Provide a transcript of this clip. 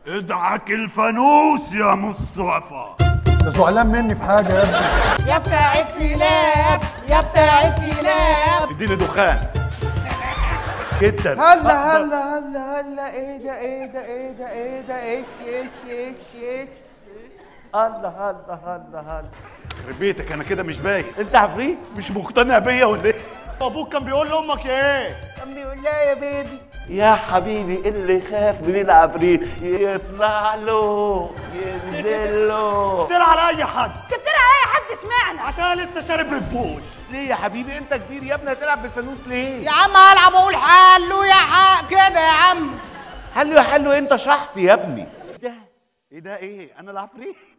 ادعك الفانوس يا مصطفى انت زعلان مني في حاجه يا ابني يا بتاع الكلاب يا بتاع الكلاب اديني دخان جدا هلا هلا هلا هلا ايه ده ايه ده ايه ده ايه ده ايش ايش ايش ايش هلا هلا هلا هلا يخرب بيتك انا كده مش باين انت عفريت مش مقتنع بيا ولا ايه ابوك كان بيقول لامك ايه كان بيقول لها يا بيبي يا حبيبي اللي خاف من العفريت يطلع له ينزل له تفتري على اي حد تفتري على اي حد اشمعنى عشان لسه شارب ريد ليه يا حبيبي انت كبير يا ابني هتلعب بالفانوس ليه يا عم هلعب اقول حلو يا حق كده يا عم حلو يا حلو انت شحط يا ابني ده ايه ده ايه انا العفريت